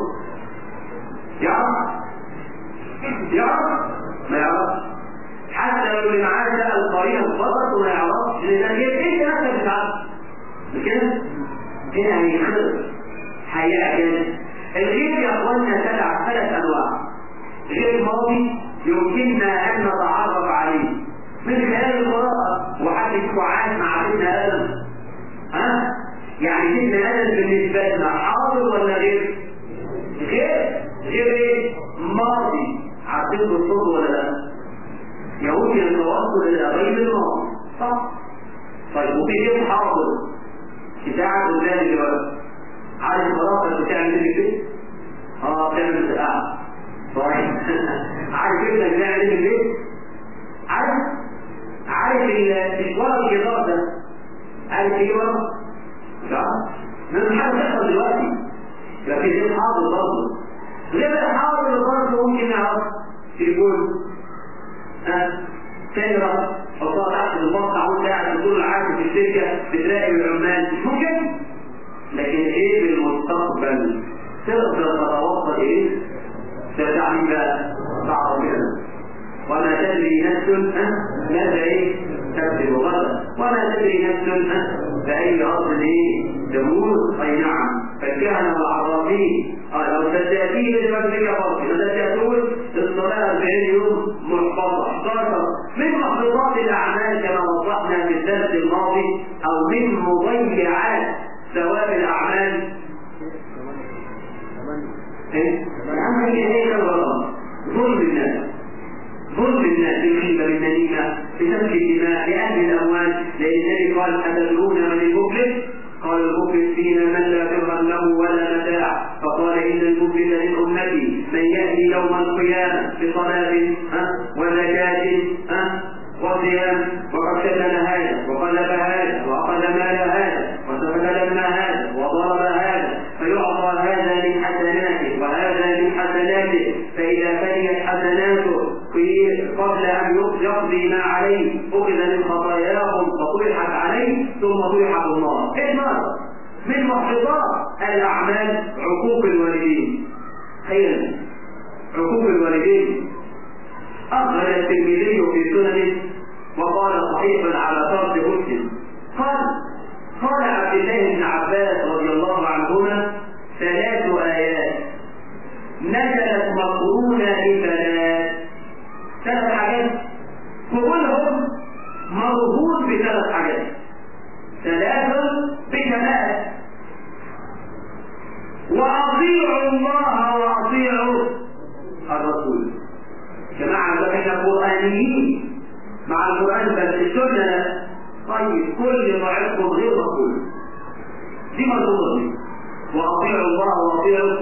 يعرف؟ يعرف؟ ما يعرفش حتى لو اللي معاه ده القرينه فقط وما يعرفش لان انت نفسك بتعرف مش كده؟ هنا هيخرب هيعجز الغيب يا اخوانا تبع ثلاث انواع غير ماضي يمكننا ان نتعرف عليه من خلال القراءه وحدث وعاد مع سيدنا ادم ها يعني سيدنا ادم بالنسبه لنا حاضر ولا غير؟ غير غير ايه؟ ماضي عارفين الصوت ولا لا؟ يمكن التوصل الى غير الماضي صح؟ طيب وفي غير حاضر بتاعك قدام دلوقتي عارف مراتك بتعمل ايه في البيت؟ اه بتعمل مسقعه طيب عارف ابنك بيعمل ايه في البيت؟ عارف؟ عارف ورا الجدار ده عارف ايه ورا؟ مش عارف من حاجه تحصل دلوقتي يبقى في غير حاضر برضه غير الحاضر برضه ممكن نعرف تليفون ها كاميرا حطها تحت المقطع وانت قاعد بتقول العادي في الشركه بتراقب العمال مش ممكن لكن ايه بالمستقبل تقدر تتوصل ايه تتعلم بقى صعب كده وما تدري نفس ماذا ايه تكتب غدا وما تدري نفس بأي أرض ايه تموت أي نعم فالكهنة والعرافين قال لو تأتيه لمجلك فرق إذا تأتون الصلاة 40 يوم محفظة 11 من محفظات الأعمال كما وضحنا في الدرس الماضي أو من مضيعات ثواب الأعمال ايه؟ العمل ايه كان غلط ظلم الناس ظلم الناس بالغيبة بالنميمة بسفك الدماء لأهل الأموال لأن النبي قال أتدرون من المفلس؟ قال المفلس فينا من لا درهم له ولا متاع فقال إن المفلس من أمتي من يأتي يوم القيامة بصلاة ها وزكاة ها وصيام وقد شتم هذا وقلب هذا وأخذ مال هذا وسفك دم هذا وضرب هذا فيعطى هذا من حسناته وهذا من حسناته فإذا فنيت حسناته في قبل أن يقضي ما عليه أخذ من خطاياهم فطرحت عليه ثم طرح الله إثمار من محبطات الأعمال عقوق الوالدين خيرا عقوق الوالدين أخرج الترمذي في سننه وقال صحيح على شرط مسلم قال قال عبد الله بن عباس رضي الله عنهما ثلاث آيات نزلت مقرونة بثلاث ثلاث حاجات كلهم مرهون بثلاث حاجات ثلاث بثلاث وأطيعوا الله وأطيعوا الرسول جماعة ده احنا قرآنيين مع القرآن بس السنة لا طيب كل طاعتكم غير مقبول دي مربوطة دي وأطيعوا الله وأطيعوا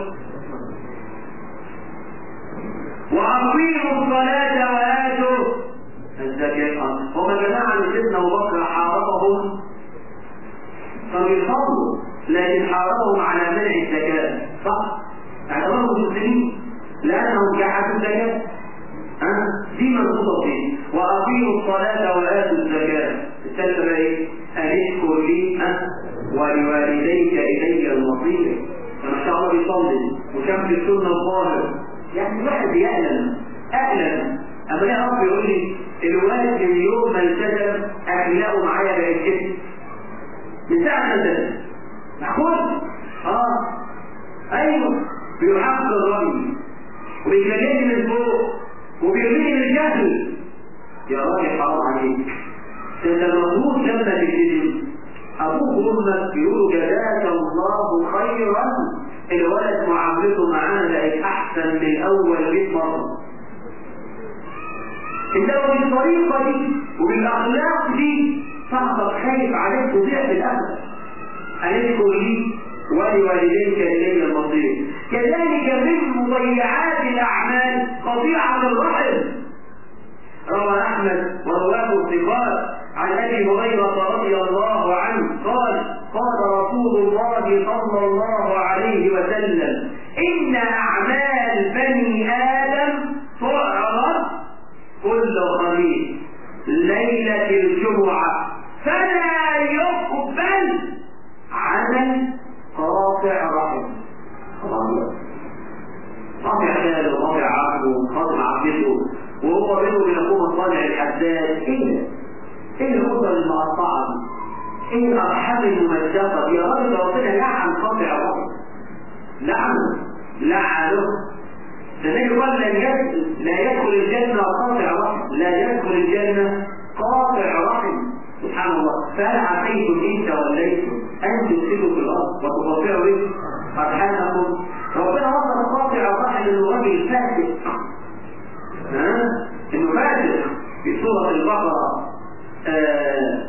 وأقيموا الصلاة وآتوا الزكاة هم جماعة من سيدنا أبو بكر حاربهم كانوا يصلوا لكن حاربهم على منع الزكاة صح؟ اعتبرهم مسلمين لأنهم جحدوا الزكاة ها؟ دي مربوطة فيه وأقيموا الصلاة وآتوا الزكاة الثالثة بقى إيه؟ أن اشكر لي ها؟ ولوالديك إلي المصير فما شاء الله بيصلي وكان في السنة الظاهر يعني الواحد يألم أألم أما ليه رب يقول لي الوالد من يوم ما التزم أخلاقه معايا بقت كده من ساعة ما التزم معقول؟ اه ايوه بيحفظ الرمي وبيكلمني من فوق وبيرميني من وامك يقولوا جزاك الله خيرا الولد معاملته معانا بقت احسن من اول 100 مره انت لو بالطريقه دي وبالاخلاق دي صاحبك خايف عليك تضيع في الابد هنذكر لي ولوالديك الي المصير كذلك من مضيعات الاعمال قطيعه الرحم روى احمد ورواه الثقات عن ابي هريره رضي الله عنه قال قال رسول الله صلى الله عليه وسلم ان اعمال بني ادم تعرض كل خميس ليله الجمعه فلا يقبل عمل قاطع رحم قاطع خاله قاطع عبده قاطع عبده وهو بينه وبين اخوه طالع الحداد ايه ايه الاسر المقطعه دي؟ ايه الارحام الممزقه دي؟ يا راجل ربنا لعن قاطع رحم لعنه لعنه لذلك قال لن يدخل لا يدخل الجنه قاطع رحم لا يدخل الجنه قاطع رحم سبحان الله فهل عسيتم ان توليتم ان تفسدوا في الارض وتقطعوا ايه؟ ارحامكم ربنا وصف قاطع الرحم انه راجل فاسد ها؟ انه فاسد في سوره البقره آه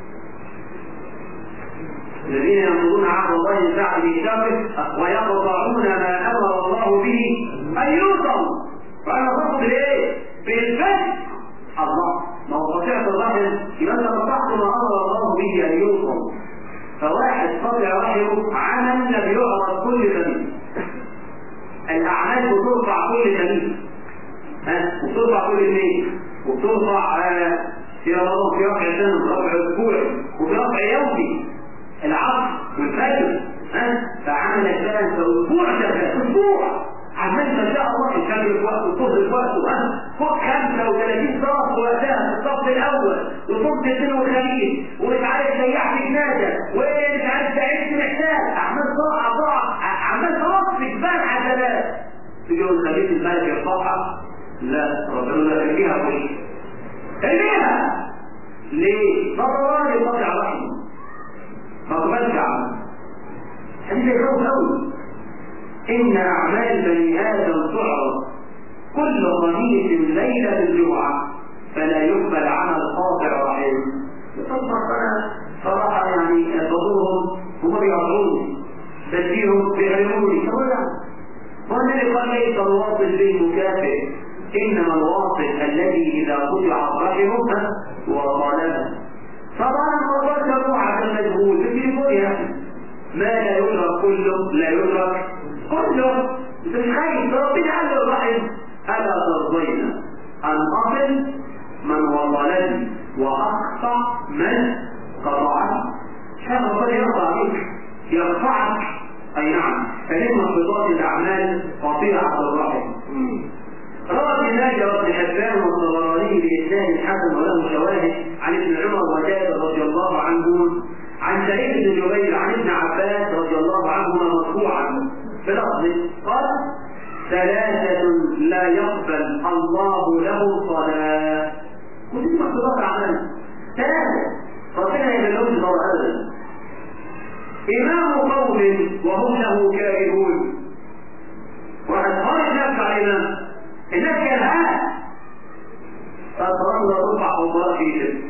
الذين ينقضون عهد الله من بعد ميثاقه ويقطعون ما امر الله به ان يوصل فانا قصد بايه؟ بالفسق الله ما هو قطيعة الرحم يبقى انت قطعت ما امر الله به ان يوصل فواحد قطع رحمه عمل بيعرض كل خميس الاعمال بترفع كل خميس ها وبترفع كل اثنين وبترفع آه في رمضان في رفع سنه رفع اسبوعي وفي رفع يومي العصر والفجر ها فعمل الثلاث في اسبوع شغال اسبوع عمال ما شاء الله الفجر في وقته الظهر في وقته ها فوق 35 صف وقتها في الصف الاول وصمت الاثنين والخميس ومش عارف سيحت جنازه ومش عارف تعيش محتاج اعمال طاعه طاعه عمال خلاص في جبال حسنات تيجي يوم الخميس الملك يرفعها لا ربنا لا ترميها وش ارميها ليه؟ فضلان يقطع رحمه ما تقبلش عمل حديث يخوف قوي ان اعمال بني ادم تعرض كل خميس ليله الجمعه فلا يقبل عمل قاطع رحم طبعا انا صراحه يعني بضرهم هم بيعرضوني بديهم بيغيروني طب لا والنبي قال ليس الواصل بالمكافئ انما الواصل الذي اذا قطعت رحمه وطالبه طبعا الموضوع ده عشان مجهول بتليفونها ما لا يدرك كله لا يدرك كله انت مش خايف ربنا قال الرحم الا ترضين ان اصل من وصلني واقطع من قطعني كان ربنا يرضى عليك يرفعك اي نعم فلما انقضاء الاعمال قطيعه الرحم روى ابن ماجه وابن حبان والطبراني باسناد حسن وله شواهد عن ابن عمر وجابر رضي الله عنهم عن سعيد بن جبير عن ابن عباس رضي الله عنهما مرفوعا بلفظ قال ثلاثة لا يقبل الله له صلاة ودي مقصودات أعمال ثلاثة ربنا يجلوش الله أبدا إمام قوم وهم له كارهون واحد خارج نفسه على الإمام الناس كرهاه فالصلاة لا ترفع فوق في شيء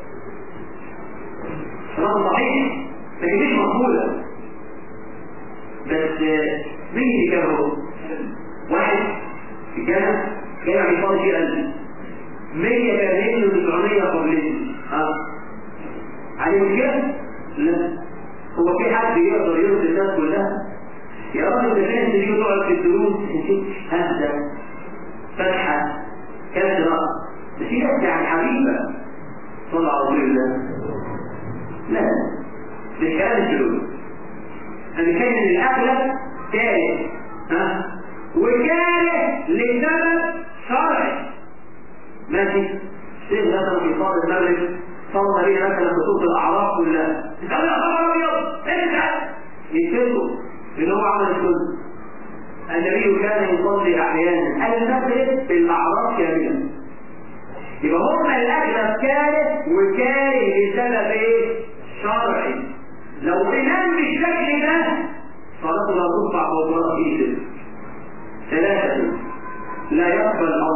صلاة صحيح لكن مش مقبولة بس مين اللي كرهه؟ واحد في جامع جامع بيصلي فيه قلبي 100 كارهين و900 قبلين ها عليهم كده؟ لا هو في حد يقدر يرضي الناس كلها؟ يا راجل ده الناس اللي يجوا تقعد في الدروس هذا فتحة كسرة في ناس يعني حبيبة صلى على رسول الله لا مش كلام الفلوس انا كان ان الاغلب كاره ها وكاره لسبب شرعي ماشي شيخ مثلا في صلاه المغرب صلى بينا مثلا خطوط الاعراف كلها تسال يا خبر ابيض ارجع يكتبوا ان هو عمل السنه النبي كان يصلي احيانا المغرب في الاعراف كاملا يبقى هم الاغلب كاره وكاره لسبب ايه؟ شرعي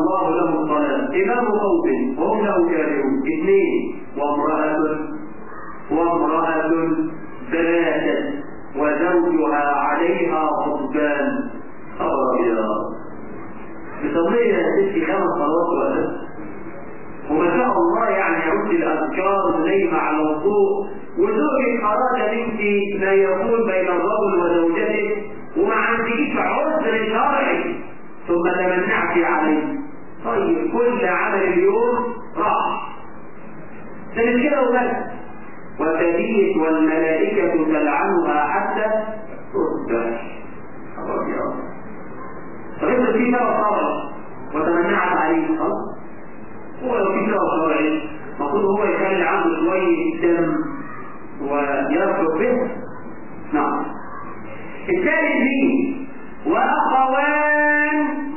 الله له الصلاة إمام قوم وهم له كارهون اثنين وامرأة وامرأة باتت وزوجها عليها غضبان خبر أبيض بتصلي يا ستي خمس صلوات وأساس وما شاء الله يعني يرد الأذكار نايمة على الوضوء وزوجك أراد منك ما يكون بين الرجل وزوجته وما عندكيش عذر شرعي ثم تمنعت عليه طيب كل عمل اليوم راح ده مش كده وبس وتبيت والملائكة تلعنها حتى تصبح طب انت في سبب شرعي وتمنعت عليه خلاص هو لو في سبب شرعي المفروض هو يخلي عنده شوية دم ويرفض به نعم الثالث مين واخوان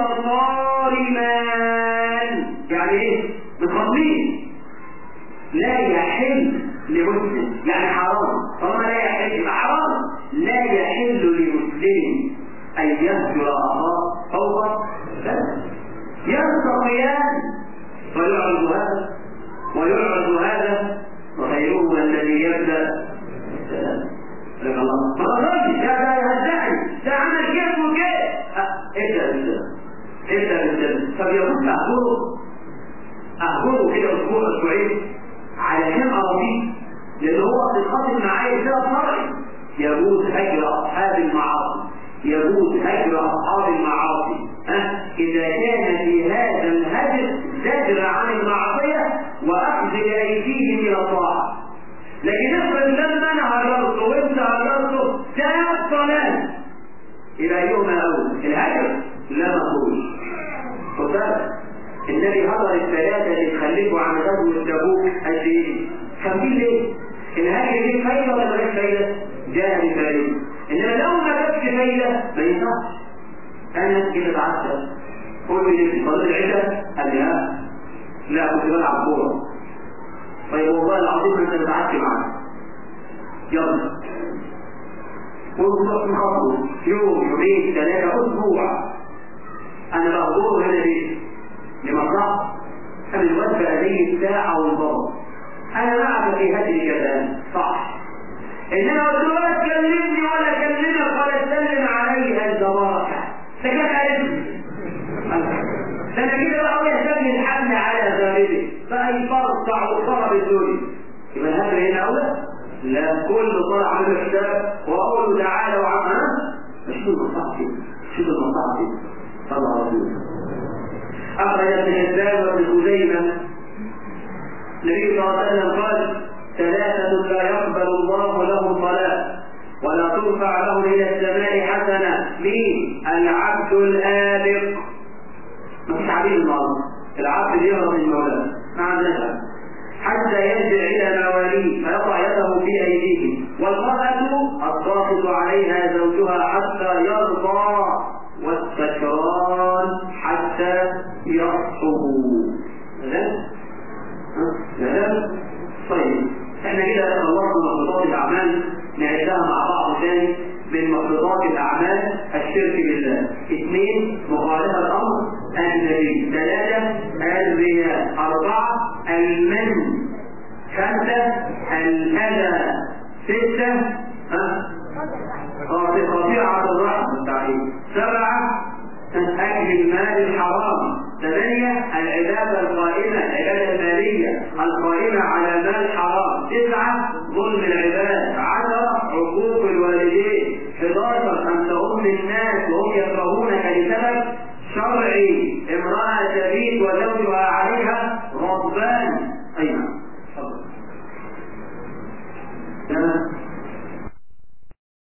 متصارمان يعني ايه متخاصمين لا يحل لمسلم يعني حرام طالما لا يحل يبقى حرام لا يحل لمسلم ان يهجر اخاه فوق ثلاث يلتقيان فيعرض هذا ويعرض هذا وخيرهما الذي يبدا لك الله ما قدرش ده ده يهزعني ده عمل كده وكده ابدا بالسلام ابدا بالسلام طب يا رب اهجره اهجره كده اسبوع اسبوعين علشان اراضيه لان هو بيتخاطب معايا بسبب شرعي يجوز هجر اصحاب المعاصي يجوز هجر اصحاب المعاصي ها اذا كان في هذا الهجر زجر عن المعصيه واخذ بايديهم الى الطاعه لكن افرض لما انا هجرته وانت هجرته ده الصلاه الى يوم اول الهجر لا مقبول خد بالك النبي هجر الثلاثه اللي تخلفوا عن غزوه تبوك قد ايه؟ خمسين ليه؟ الهجر ليه فايده ولا مالهاش فايده؟ جاء بفايده انما لو ما جابش فايده ما ينفعش انا كده اتعشى قول لي في صلاه العشاء قال لي لا لا كنت بلعب كوره طيب والله العظيم انت بتعشي معايا يلا ونروح نخطط يوم يومين ثلاثه اسبوع انا بهدور هنا ليه؟ لمصلحه انا الوجبه هذه الساعه والبابا انا معك في هذه الكلام صح انما قلت له ولا تكلمني ولا اكلمك ولا تسلم علي الزواحف ده كان عرفني ده انا كده بقى يهتم الحمل على ذلك فاي فرصع وخرب الدنيا يبقى هذا هنا اولى لا كل طلع من الحساب واقول له تعالى وعما شوف المصلحه شوف المصلحه صلى الله عليه وسلم اخرج ابن حبان وابن خزيمه النبي صلى الله عليه وسلم قال ثلاثة لا يقبل الله لهم صلاة ولا ترفع لهم إلى السماء حسنة مين؟ العبد الآبق مفيش عبيد النهارده العبد يهرب من مولاه ما عندناش حتى يرجع إلى مواليه فيضع يده في أيديهم والمرأة الضاغط عليها زوجها حتى يرضى والسكران حتى يصحب لا لا طيب احنا كده خلصنا مخطوطات الاعمال نعيشها مع بعض تاني من مخطوطات الاعمال الشرك بالله اثنين مخالفه الامر النبي ثلاثه الرياء اربعه المن خمسه الاذى سته ها قطيعه الرحم التعليم سبعه أكل المال الحرام ثمانية العبادة القائمة العبادة المالية القائمة على المال الحرام تسعة ظلم العباد عشرة عقوق الوالدين 11 أن تؤم الناس وهم يكرهونك لسبب شرعي امرأة تبيت وزوجها عليها غضبان أي نعم